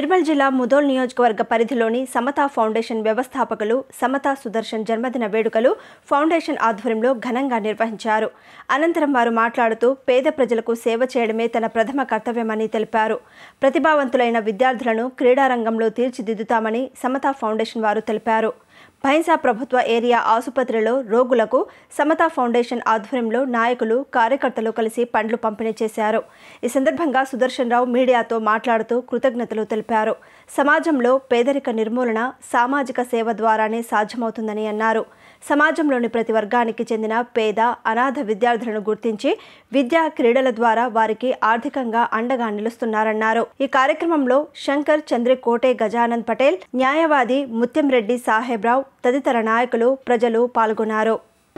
నిర్మల్ జిల్లా ముదోల్ నియోజకవర్గ పరిధిలోని సమతా ఫౌండేషన్ వ్యవస్థాపకులు సమతా సుదర్శన్ జన్మదిన వేడుకలు ఫౌండేషన్ ఆధ్వర్యంలో ఘనంగా నిర్వహించారు అనంతరం వారు మాట్లాడుతూ పేద ప్రజలకు సేవ చేయడమే తన ప్రథమ కర్తవ్యమని తెలిపారు ప్రతిభావంతులైన విద్యార్థులను క్రీడారంగంలో తీర్చిదిద్దుతామని సమతా ఫౌండేషన్ వారు తెలిపారు భైంసా ప్రభుత్వ ఏరియా ఆసుపత్రిలో రోగులకు సమతా ఫౌండేషన్ ఆధ్వర్యంలో నాయకులు కార్యకర్తలు కలిసి పండ్లు పంపిణీ చేశారు ఈ సందర్భంగా సుదర్శన్ రావు మీడియాతో మాట్లాడుతూ కృతజ్ఞతలు తెలిపారు సమాజంలో పేదరిక నిర్మూలన సామాజిక సేవ ద్వారానే సాధ్యమవుతుందని అన్నారు సమాజంలోని ప్రతి వర్గానికి చెందిన పేద అనాథ విద్యార్థులను గుర్తించి విద్యా క్రీడల ద్వారా వారికి ఆర్థికంగా అండగా నిలుస్తున్నారన్నారు ఈ కార్యక్రమంలో శంకర్ చంద్రకోటే గజానంద్ పటేల్ న్యాయవాది ముత్యంరెడ్డి సాహెబ్రావు తదితర నాయకులు ప్రజలు పాల్గొన్నారు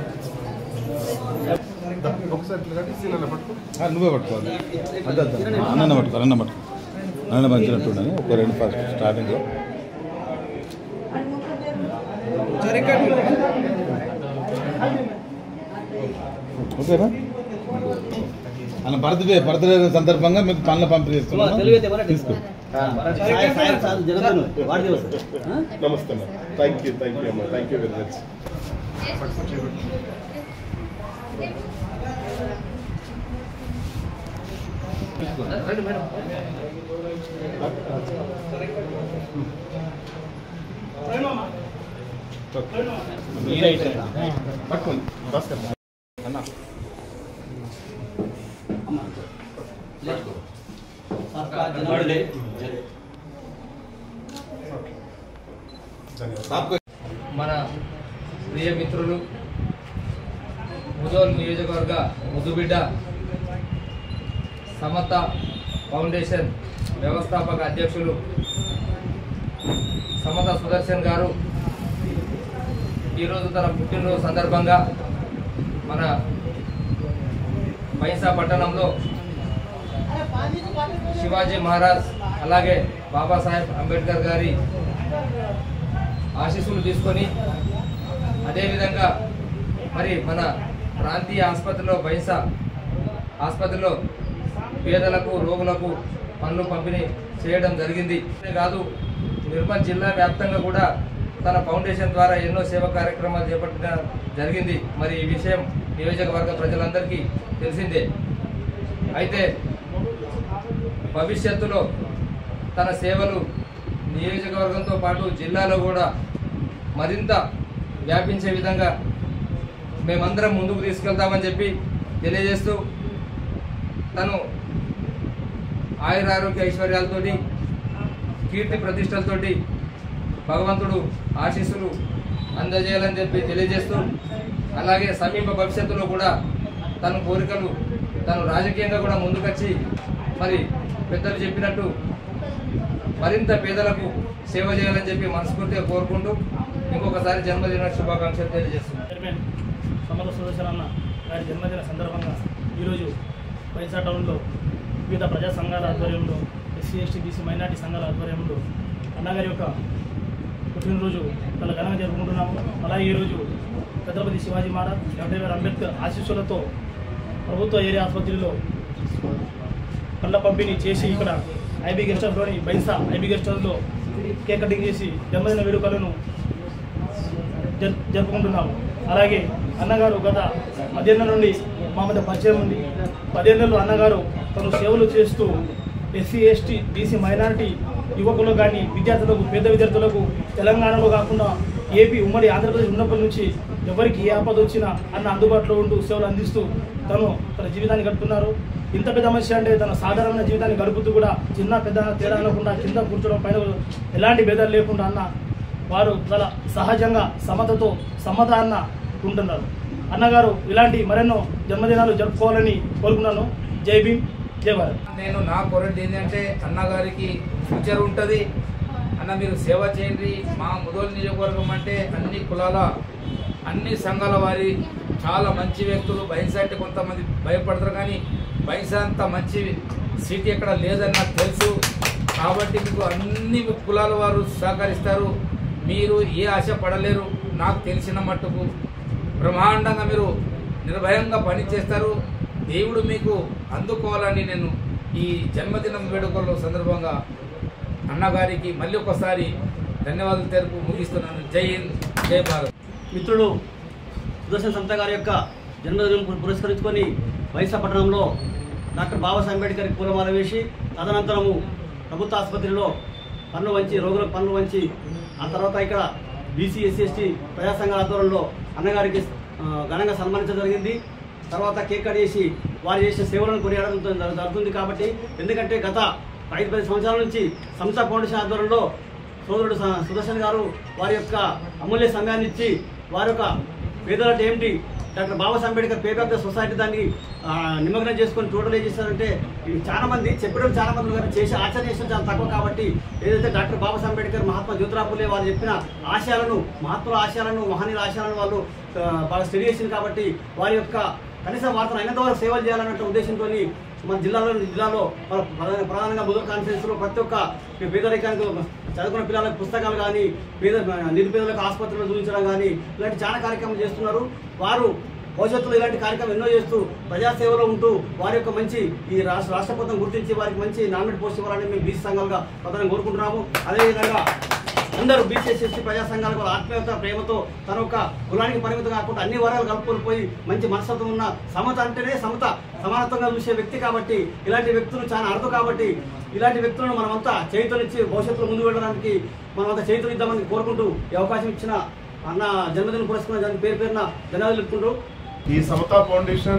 ఒకసారి ఇట్లా కట్టి సీలలో పట్టుకో ఆ, నువ్వే పట్టుకోవాలి అంతే అంతే అన్న పట్టుకో అన్న పట్టుకో అన్న మంచినట్టుండని ఒక రెండు ఫస్ట్ స్టార్టింగ్లో ఓకేనా అన్న బర్త్డే బర్త్డే సందర్భంగా మీకు పనుల పంపిణీ చేస్తున్నాను తీసుకో నమస్తే అమ్మా థ్యాంక్ యూ థ్యాంక్ యూ అమ్మా థ్యాంక్ యూ వెరీ మచ్ పట్టుకోండి భాస్కర్ అన్న సాబ్కో మన ప్రియ మిత్రులు ముదోల్ నియోజకవర్గ ముదుబిడ్డ సమత ఫౌండేషన్ వ్యవస్థాపక అధ్యక్షులు సమత సుదర్శన్ గారు ఈరోజు తన పుట్టినరోజు సందర్భంగా మన పైసా పట్టణంలో శివాజీ మహారాజ్ అలాగే బాబాసాహెబ్ అంబేద్కర్ గారి ఆశీస్సులు తీసుకొని అదేవిధంగా మరి మన ప్రాంతీయ ఆసుపత్రిలో బైసా ఆసుపత్రిలో పేదలకు రోగులకు పనులు పంపిణీ చేయడం జరిగింది అంతే కాదు నిర్మల్ జిల్లా వ్యాప్తంగా కూడా తన ఫౌండేషన్ ద్వారా ఎన్నో సేవా కార్యక్రమాలు చేపట్టడం జరిగింది మరి ఈ విషయం నియోజకవర్గ ప్రజలందరికీ తెలిసిందే అయితే భవిష్యత్తులో తన సేవలు నియోజకవర్గంతో పాటు జిల్లాలో కూడా మరింత వ్యాపించే విధంగా మేమందరం ముందుకు తీసుకెళ్తామని చెప్పి తెలియజేస్తూ తను ఆయురారోగ్య ఐశ్వర్యాలతోటి కీర్తి ప్రతిష్టలతోటి భగవంతుడు ఆశీస్సులు అందజేయాలని చెప్పి తెలియజేస్తూ అలాగే సమీప భవిష్యత్తులో కూడా తన కోరికలు తను రాజకీయంగా కూడా ముందుకొచ్చి మరి పెద్దలు చెప్పినట్టు మరింత పేదలకు సేవ చేయాలని చెప్పి మనస్ఫూర్తిగా కోరుకుంటూ ఇంకొకసారి జన్మదిన శుభాకాంక్షలు తెలియజేస్తున్నాను చైర్మన్ సమర సుదర్శన్ అన్న గారి జన్మదిన సందర్భంగా ఈరోజు వైఎస్ఆర్ టౌన్లో వివిధ ప్రజా సంఘాల ఆధ్వర్యంలో ఎస్సీ ఎస్టీ బీసీ మైనార్టీ సంఘాల ఆధ్వర్యంలో అన్నగారి యొక్క పుట్టినరోజు చాలా ఘనంగా జరుపుకుంటున్నాము అలాగే ఈరోజు ఛత్రపతి శివాజీ మహారాజ్ డాక్టర్ బిఆర్ అంబేద్కర్ ఆశీస్సులతో ప్రభుత్వ ఏరియా ఆసుపత్రిలో పండ్ల పంపిణీ చేసి ఇక్కడ ఐబీ గెస్ట్ హౌస్లోని బైసా ఐబీ గెస్ట్ హౌస్లో కేక్ కటింగ్ చేసి జన్మదిన వేడుకలను జరు- జరుపుకుంటున్నాము అలాగే అన్నగారు గత పదేళ్ళ నుండి మా మధ్య పరిచయం ఉంది పదేళ్ళలో అన్నగారు తను సేవలు చేస్తూ ఎస్సీ ఎస్టీ బీసీ మైనారిటీ యువకులకు కానీ విద్యార్థులకు పేద విద్యార్థులకు తెలంగాణలో కాకుండా ఏపీ ఉమ్మడి ఆంధ్రప్రదేశ్ ఉన్నప్పటి నుంచి ఎవరికి ఏ ఆపద వచ్చినా అన్న అందుబాటులో ఉంటూ సేవలు అందిస్తూ తను తన జీవితాన్ని గడుపుతున్నారు ఇంత పెద్ద మనిషి అంటే తన సాధారణ జీవితాన్ని గడుపుతూ కూడా చిన్న పెద్ద తేడా అనకుండా కింద కూర్చోవడం పైన ఎలాంటి భేదాలు లేకుండా అన్న వారు చాలా సహజంగా సమతతో సమత అన్న ఉంటున్నారు అన్నగారు ఇలాంటి మరెన్నో జన్మదినాలు జరుపుకోవాలని కోరుకున్నాను జై భీమ్ జై భారత్ నేను నా కోరేది ఏంటంటే అన్నగారికి ఫ్యూచర్ ఉంటుంది అన్న మీరు సేవ చేయండి మా ముదోలు నియోజకవర్గం అంటే అన్ని కులాల అన్ని సంఘాల వారి చాలా మంచి వ్యక్తులు బైన్సా అంటే కొంతమంది భయపడతారు కానీ బైన్సా అంత మంచి సిటీ ఎక్కడ లేదని నాకు తెలుసు కాబట్టి మీకు అన్ని కులాల వారు సహకరిస్తారు మీరు ఏ ఆశ పడలేరు నాకు తెలిసిన మట్టుకు బ్రహ్మాండంగా మీరు నిర్భయంగా పని చేస్తారు దేవుడు మీకు అందుకోవాలని నేను ఈ జన్మదినం వేడుకల సందర్భంగా అన్నగారికి మళ్ళీ ఒకసారి ధన్యవాదాలు తెలుపు ముగిస్తున్నాను జై హింద్ జై భారత్ మిత్రుడు సుదర్శన్ సంత గారి యొక్క జన్మదినం పు- పురస్కరించుకొని వైసా పట్టణంలో డాక్టర్ బాబాసాహెబ్ అంబేద్కర్ పూలమాల వేసి తదనంతరము ప్రభుత్వ ఆసుపత్రిలో పన్ను వంచి రోగులకు పన్ను వంచి ఆ తర్వాత ఇక్కడ బీసీ ఎస్సీ ఎస్టీ ప్రజా సంఘాల ఆధ్వర్యంలో అన్నగారికి ఆ, ఘనంగా సన్మానించడం జరిగింది తర్వాత కేక్ కట్ చేసి వారు చేసిన సేవలను కొనియాడడం జరు- జరుగుతుంది కాబట్టి ఎందుకంటే గత ఐదు పది సంవత్సరాల నుంచి సంస్థ ఫౌండేషన్ ఆధ్వర్యంలో సోదరుడు స- సుదర్శన్ గారు వారి యొక్క అమూల్య సమయాన్ని ఇచ్చి వారి యొక్క పేదలంటే ఏమిటి doctor Babasaheb Ambedkar pay back the society దాన్ని ఆ, నిమగ్నం చేసుకొని టోటల్ ఏం చేస్తారంటే ఇది చాలా మంది చెప్పడం చాలా మంది ఉన్నారు చేసి ఆచరణ చేసిన చాలా తక్కువ కాబట్టి ఏదైతే డాక్టర్ బాబాసాహెబ్ అంబేద్కర్ మహాత్మా జ్యోతిరావు ఫులే వారు చెప్పిన ఆశయాలను మహాత్ముల ఆశయాలను మహనీయుల ఆశయాలను వాళ్ళు ఆ, బాగా స్టడీ చేసింది కాబట్టి వారి యొక్క కనీసం వారితో అయినంత వరకు సేవలు చేయాలన్న ఉద్దేశంతో మన జిల్లాలో జిల్లాలో మన ప్రధాన ప్రధానంగా ముదర్ కాన్ఫరెన్స్లో ప్రతి ఒక్క పేదరికానికి చదువుకున్న పిల్లలకు పుస్తకాలు కానీ పేద నిరుపేదలకు ఆసుపత్రులు చూపించడం కానీ ఇలాంటి చాలా కార్యక్రమాలు చేస్తున్నారు వారు భవిష్యత్తులో ఇలాంటి కార్యక్రమం ఎన్నో చేస్తూ ప్రజాసేవలో ఉంటూ వారి యొక్క మంచి ఈ రాష్ట్ర రాష్ట్ర ప్రభుత్వం గుర్తించి వారికి మంచి నామినేట్ పోస్ట్ ఇవ్వాలని మేము బీసీ సంఘాలుగా ప్రధానంగా కోరుకుంటున్నాము అదేవిధంగా అందరూ బీసీఎస్ఎస్సీ ప్రజా సంఘాలకు వాళ్ళ ఆత్మీయత ప్రేమతో తన ఒక కులానికి పరిమితం కాకుండా అన్ని వరాలు కలుపుకొని పోయి మంచి మనస్తత్వం ఉన్న సమత అంటేనే సమత సమానత్వంగా చూసే వ్యక్తి కాబట్టి ఇలాంటి వ్యక్తులు చాలా అరుదు కాబట్టి ఇలాంటి వ్యక్తులను మనమంతా చేతునిచ్చి భవిష్యత్తులో ముందు వెళ్ళడానికి మనమంతా చేతునిద్దామని కోరుకుంటూ ఈ అవకాశం ఇచ్చిన అన్న జన్మదిన పురస్కరణ దాని పేరు పేరున ధన్యవాదాలు చెప్పుకుంటూ ఈ సమతా ఫౌండేషన్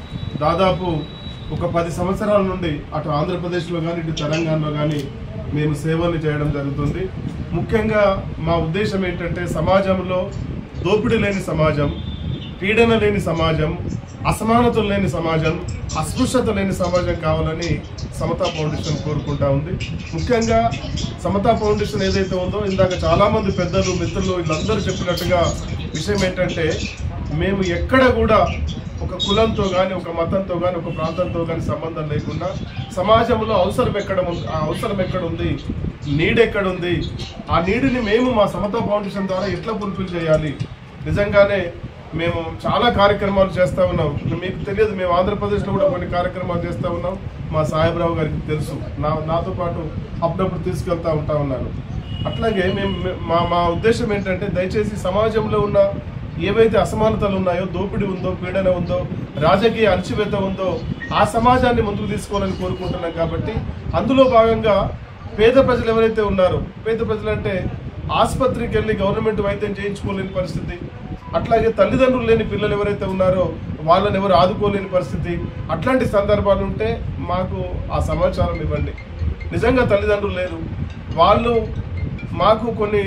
దాదాపు ఒక పది సంవత్సరాల నుండి అటు ఆంధ్రప్రదేశ్లో కానీ ఇటు తెలంగాణలో కానీ మేము సేవలు చేయడం జరుగుతుంది ముఖ్యంగా మా ఉద్దేశం ఏంటంటే సమాజంలో దోపిడీ లేని సమాజం పీడన లేని సమాజం అసమానతలు లేని సమాజం అస్పృశ్యత లేని సమాజం కావాలని సమతా ఫౌండేషన్ కోరుకుంటా ఉంది ముఖ్యంగా సమతా ఫౌండేషన్ ఏదైతే ఉందో ఇందాక చాలామంది పెద్దలు మిత్రులు వీళ్ళందరూ చెప్పినట్టుగా విషయం ఏంటంటే మేము ఎక్కడ కూడా ఒక కులంతో కానీ ఒక మతంతో కానీ ఒక ప్రాంతంతో కానీ సంబంధం లేకుండా సమాజంలో అవసరం ఎక్కడ ఉంది ఆ అవసరం ఎక్కడ ఉంది నీడ్ ఎక్కడ ఉంది ఆ నీడిని మేము మా సమతా ఫౌండేషన్ ద్వారా ఎట్లా ఫుల్ఫిల్ చేయాలి నిజంగానే మేము చాలా కార్యక్రమాలు చేస్తూ ఉన్నాం మీకు తెలియదు మేము ఆంధ్రప్రదేశ్లో కూడా కొన్ని కార్యక్రమాలు చేస్తూ ఉన్నాం మా సాహెబ్రావు గారికి తెలుసు నా నాతో పాటు అప్పుడప్పుడు తీసుకెళ్తా ఉంటా ఉన్నాను అట్లాగే మేము మే- మా మా ఉద్దేశం ఏంటంటే దయచేసి సమాజంలో ఉన్న ఏవైతే అసమానతలు ఉన్నాయో దోపిడీ ఉందో పీడన ఉందో రాజకీయ అణచివేత ఉందో ఆ సమాజాన్ని ముందుకు తీసుకోవాలని కోరుకుంటున్నాం కాబట్టి అందులో భాగంగా పేద ప్రజలు ఎవరైతే ఉన్నారో పేద ప్రజలు అంటే ఆసుపత్రికి వెళ్ళి గవర్నమెంట్ వైద్యం చేయించుకోలేని పరిస్థితి అట్లాగే తల్లిదండ్రులు లేని పిల్లలు ఎవరైతే ఉన్నారో వాళ్ళని ఎవరు ఆదుకోలేని పరిస్థితి అట్లాంటి సందర్భాలు ఉంటే మాకు ఆ సమాచారం ఇవ్వండి నిజంగా తల్లిదండ్రులు లేరు వాళ్ళు మాకు కొన్ని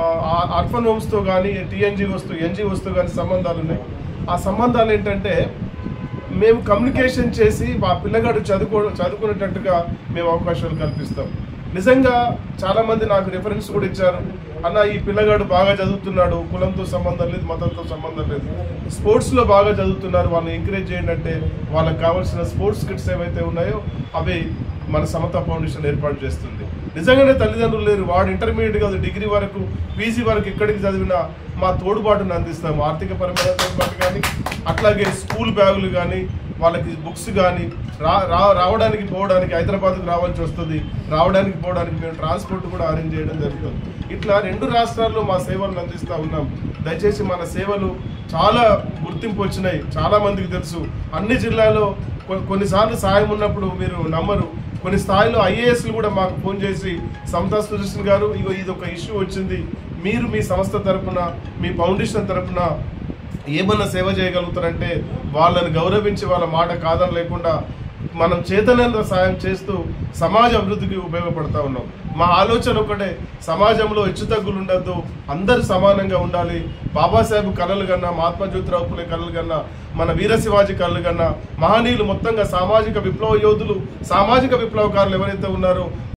అర్ఫన్ హోమ్స్తో కానీ టీఎన్జిఓస్తో ఎన్జిఓస్తో కానీ సంబంధాలు ఉన్నాయి ఆ సంబంధాలు ఏంటంటే మేము కమ్యూనికేషన్ చేసి మా పిల్లగాడు చదువుకో చదువుకునేటట్టుగా మేము అవకాశాలు కల్పిస్తాం నిజంగా చాలామంది నాకు రిఫరెన్స్ కూడా ఇచ్చారు అన్న ఈ పిల్లగాడు బాగా చదువుతున్నాడు కులంతో సంబంధం లేదు మతంతో సంబంధం లేదు స్పోర్ట్స్లో బాగా చదువుతున్నారు వాళ్ళని ఎంకరేజ్ చేయండి అంటే వాళ్ళకి కావాల్సిన స్పోర్ట్స్ కిట్స్ ఏవైతే ఉన్నాయో అవి మన సమత ఫౌండేషన్ ఏర్పాటు చేస్తుంది నిజంగానే తల్లిదండ్రులు లేరు వాడు ఇంటర్మీడియట్ కాదు డిగ్రీ వరకు పీజీ వరకు ఎక్కడికి చదివినా మా తోడుబాటును అందిస్తాము ఆర్థిక పరమైన తోడుబాటు కానీ అట్లాగే స్కూల్ బ్యాగులు కానీ వాళ్ళకి బుక్స్ కానీ రా రా- రావడానికి పోవడానికి హైదరాబాద్కి రావాల్సి వస్తుంది రావడానికి పోవడానికి మేము ట్రాన్స్పోర్ట్ కూడా అరేంజ్ చేయడం జరుగుతుంది ఇట్లా రెండు రాష్ట్రాల్లో మా సేవలను అందిస్తూ ఉన్నాం దయచేసి మన సేవలు చాలా గుర్తింపు వచ్చినాయి చాలా మందికి తెలుసు అన్ని జిల్లాలో కొ- కొన్నిసార్లు సాయం ఉన్నప్పుడు మీరు నమ్మరు కొన్ని స్థాయిలో ఐఏఎస్లు కూడా మాకు ఫోన్ చేసి సమతా సుదర్శన్ గారు ఇగో ఇది ఒక ఇష్యూ వచ్చింది మీరు మీ సంస్థ తరపున మీ ఫౌండేషన్ తరపున ఏమన్నా సేవ చేయగలుగుతారంటే వాళ్ళని గౌరవించి వాళ్ళ మాట కాదని లేకుండా మనం చేతనంత సాయం చేస్తూ సమాజ అభివృద్ధికి ఉపయోగపడతా ఉన్నాం మా ఆలోచన ఒకటే సమాజంలో హెచ్చుతగ్గులు ఉండద్దు అందరూ సమానంగా ఉండాలి బాబాసాహెబ్ కళలు కన్నా మహాత్మా జ్యోతిరావు ఫులే కళలు కన్నా మన వీర శివాజీ కళలు కన్నా మహనీయులు మొత్తంగా సామాజిక విప్లవ యోధులు సామాజిక విప్లవకారులు ఎవరైతే ఉన్నారో